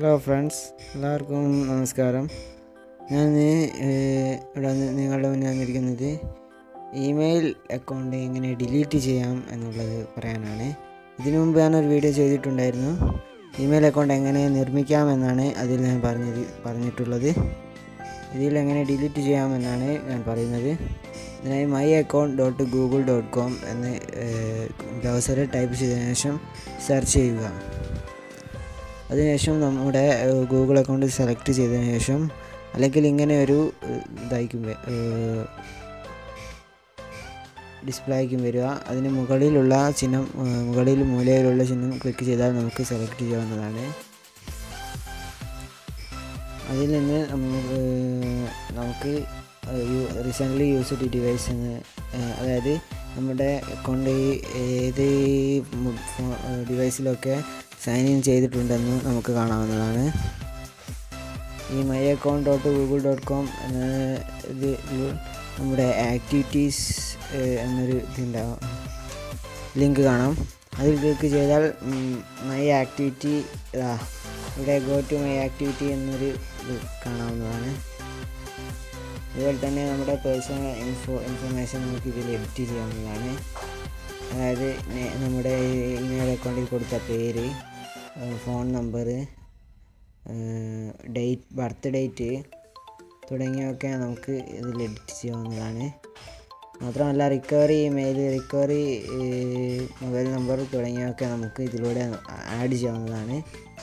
hello friends എല്ലാവർക്കും നമസ്കാരം ഞാൻ ഇന്ന്, ഏഹ്, ഇവിടെ വന്ന് നിങ്ങളുടെ മുന്നിൽ വന്നിരിക്കുന്നത് ഇമെയിൽ അക്കൗണ്ട് എങ്ങനെ ഡിലീറ്റ് ചെയ്യാം എന്നുള്ളത് പറയാനാണ് ഇതിനു മുമ്പ് ഞാനൊരു വീഡിയോ ചെയ്തിട്ടുണ്ടായിരുന്നു ഇമെയിൽ അക്കൗണ്ട് എങ്ങനെ നിർമ്മിക്കാം എന്നാണ് അതിൽ ഞാൻ പറഞ്ഞത് പറഞ്ഞിട്ടുള്ളത് ഇതിൽ എങ്ങനെ ഡിലീറ്റ് ചെയ്യാമെന്നാണ് ഞാൻ പറയുന്നത് ഇതിനായി my account dot Google dot com എന്ന് ബ്രൗസറിൽ ടൈപ്പ് ചെയ്തതിനു ശേഷം സെർച്ച് ചെയ്യുക അതിനുശേഷം നമ്മുടെ ഗൂഗിൾ അക്കൗണ്ട് സെലക്ട് ചെയ്തതിന് ശേഷം അല്ലെങ്കിൽ ഇങ്ങനെ ഒരു ഏഹ്, ഇതായിരിക്കും ഡിസ്പ്ലേ ആയിരിക്കും വരിക അതിന് മുകളിലുള്ള ചിഹ്നം ഏഹ്, മുകളിൽ മൂലയിലുള്ള ചിഹ്നം ക്ലിക്ക് ചെയ്താൽ നമുക്ക് സെലക്ട് ചെയ്യാവുന്നതാണ് അതിൽ നിന്ന് നമുക്ക് നമുക്ക് റീസെൻ്റ്ലി യൂസ്ഡ് ഡിവൈസ് എന്ന് ഏഹ്, അതായത് നമ്മുടെ അക്കൗണ്ട് ഏത് ഡിവൈസിലൊക്കെ സൈൻ ഇൻ ചെയ്തിട്ടുണ്ടെന്ന് നമുക്ക് കാണാവുന്നതാണ് ഈ my account dot Google dot com എന്ന ഇത് നമ്മുടെ ആക്ടിവിറ്റീസ് എന്നൊരു ഇതുണ്ടാവും ലിങ്ക് കാണാം അതിൽ ക്ലിക്ക് ചെയ്താൽ മൈ ആക്ടിവിറ്റി ഇതാ ഇവിടെ ഗോ ടു മൈ ആക്ടിവിറ്റി എന്നൊരു ഇത് കാണാവുന്നതാണ് അതുപോലെ തന്നെ നമ്മുടെ പേഴ്സണൽ ഇൻഫോ ഇൻഫർമേഷൻ നമുക്ക് ഇതിൽ എഡിറ്റ് ചെയ്യാവുന്നതാണ് അതായത് നെ- നമ്മുടെ ഇമെയിൽ അക്കൗണ്ടിൽ കൊടുത്ത പേര് phone number date birth date തുടങ്ങിയവയൊക്കെ നമുക്ക് ഇതിൽ എഡിറ്റ് ചെയ്യാവുന്നതാണ് മാത്രമല്ല recovery email recovery mobile number തുടങ്ങിയവയൊക്കെ നമുക്ക് ഇതിലൂടെ ആഡ് ചെയ്യാവുന്നതാണ്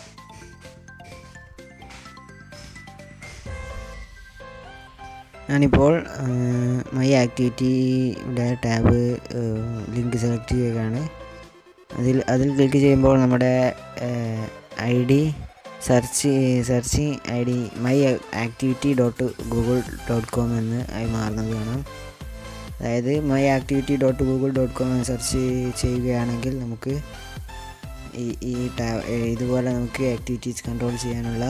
ഞാനിപ്പോൾ മൈ ആക്ടിവിറ്റിയുടെ ടാബ് ലിങ്ക് സെലക്ട് ചെയ്യുകയാണ് അതിൽ അതിൽ ക്ലിക്ക് ചെയ്യുമ്പോൾ നമ്മുടെ I D search searching I D my activity dot Google dot com എന്ന് ആയി മാറുന്നത് കാണാം അതായത് my activity dot Google dot com എന്ന് സെർച്ച് ചെയ്യുകയാണെങ്കിൽ നമുക്ക് ഈ ഈ ടാ ഇതുപോലെ നമുക്ക് ആക്ടിവിറ്റീസ് കൺട്രോൾ ചെയ്യാനുള്ള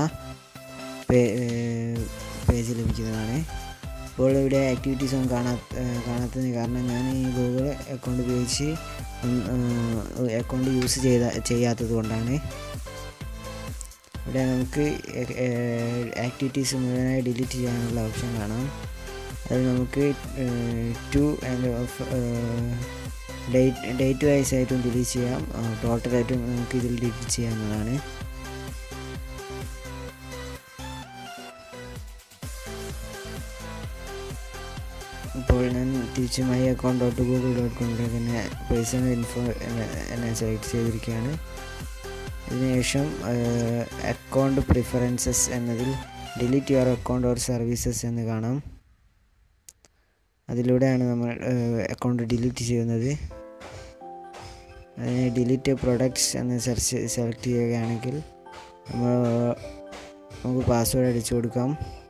പേജ് ലഭിക്കുന്നതാണ് ഇപ്പോൾ ഇവിടെ ആക്ടിവിറ്റീസ് ഒന്നും കാണാ കാണാത്തതിന് കാരണം ഞാൻ ഈ ഗൂഗിൾ അക്കൗണ്ട് ഉപയോഗിച്ച് അക്കൗണ്ട് യൂസ് ചെയ്ത ചെയ്യാത്തത് കൊണ്ടാണ് ഇവിടെ നമുക്ക് ആക്ടിവിറ്റീസ് മുഴുവനായി ഡിലീറ്റ് ചെയ്യാനുള്ള ഓപ്ഷൻ കാണാം അത് നമുക്ക് to and date date wise ആയിട്ടും ഡിലീറ്റ് ചെയ്യാം ടോട്ടലായിട്ടും നമുക്ക് ഇതിൽ ഡിലീറ്റ് ചെയ്യാവുന്നതാണ് ഇപ്പോൾ ഞാൻ തിരിച്ച് my account dot Google dot കോമിലേക്ക് തന്നെ പേഴ്സണൽ ഇൻഫോ എന്നെ സെലക്ട് ചെയ്തിരിക്കുകയാണ് ഇതിനുശേഷം അക്കൗണ്ട് പ്രിഫറൻസസ് എന്നതിൽ delete your account or services എന്ന് കാണാം അതിലൂടെയാണ് നമ്മൾ അക്കൗണ്ട് ഡിലീറ്റ് ചെയ്യുന്നത് അതിന് ഡിലീറ്റ് പ്രൊഡക്ട്സ് എന്ന് സെർച്ച് സെലക്ട് ചെയ്യുകയാണെങ്കിൽ നമ്മൾ നമുക്ക് പാസ്വേഡ് അടിച്ചു കൊടുക്കാം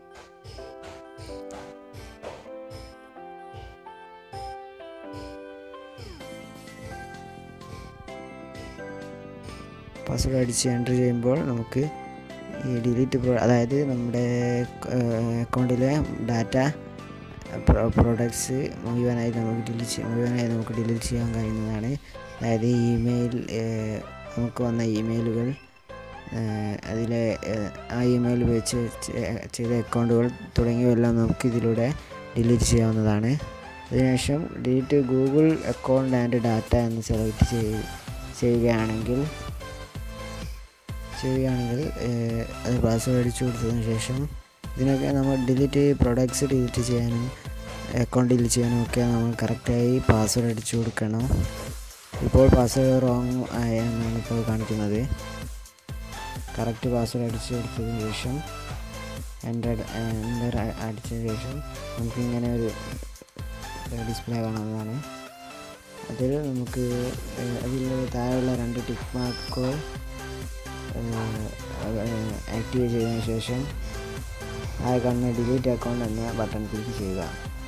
പാസ്വേഡ് അടിച്ച് എൻ്റർ ചെയ്യുമ്പോൾ നമുക്ക് ഈ ഡിലീറ്റ് പ്രോ അതായത് നമ്മുടെ അക്കൗണ്ടിലെ ഡാറ്റ പ്രോഡക്ട്സ് മുഴുവനായി നമുക്ക് ഡിലീറ്റ് മുഴുവനായി നമുക്ക് ഡിലീറ്റ് ചെയ്യാൻ കഴിയുന്നതാണ് അതായത് ഇമെയിൽ നമുക്ക് വന്ന ഇമെയിലുകൾ അതിലെ ആ ഇമെയിൽ ഉപയോഗിച്ച് ചെയ്ത അക്കൗണ്ടുകൾ തുടങ്ങിയവയെല്ലാം നമുക്ക് ഇതിലൂടെ ഡിലീറ്റ് ചെയ്യാവുന്നതാണ് അതിനുശേഷം delete Google account and data എന്ന് സെലക്ട് ചെയ്യുകയാണെങ്കിൽ ചെയ്യുകയാണെങ്കിൽ അത് പാസ്വേഡ് അടിച്ചു കൊടുത്തതിന് ശേഷം ഇതിനൊക്കെ നമ്മൾ ഡിലീറ്റ് പ്രൊഡക്ട്സ് ഡിലീറ്റ് ചെയ്യാനും അക്കൗണ്ട് ഡിലീറ്റ് ചെയ്യാനും ഒക്കെ നമ്മൾ കറക്റ്റായി പാസ്വേഡ് അടിച്ചു കൊടുക്കണം ഇപ്പോൾ പാസ്വേഡ് റോങ് ആയെന്നാണ് ഇപ്പോൾ കാണിക്കുന്നത് കറക്റ്റ് പാസ്വേഡ് അടിച്ചു കൊടുത്തതിന് ശേഷം എൻ്റർ എൻ്റർ അടിച്ചതിന് ശേഷം നമുക്ക് ഇങ്ങനെ ഒരു ഡിസ്പ്ലേ കാണാവുന്നതാണ് അതിൽ നമുക്ക് അതിൽ താഴെയുള്ള രണ്ട് ടിക്ക് മാർക്കുകൾ ആക്ടിവേറ്റ് ചെയ്തതിന് ശേഷം ആ കാണുന്ന ഡിലീറ്റ് അക്കൗണ്ട് എന്ന ബട്ടൺ ക്ലിക്ക് ചെയ്യുക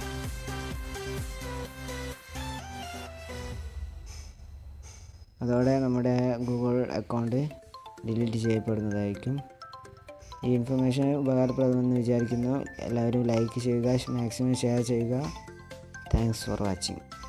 അതോടെ നമ്മുടെ ഗൂഗിൾ അക്കൗണ്ട് ഡിലീറ്റ് ചെയ്യപ്പെടുന്നതായിരിക്കും ഈ ഇൻഫർമേഷൻ ഉപകാരപ്രദമെന്ന് വിചാരിക്കുന്നു എല്ലാവരും ലൈക്ക് ചെയ്യുക മാക്സിമം ഷെയർ ചെയ്യുക താങ്ക്സ് ഫോർ വാച്ചിങ്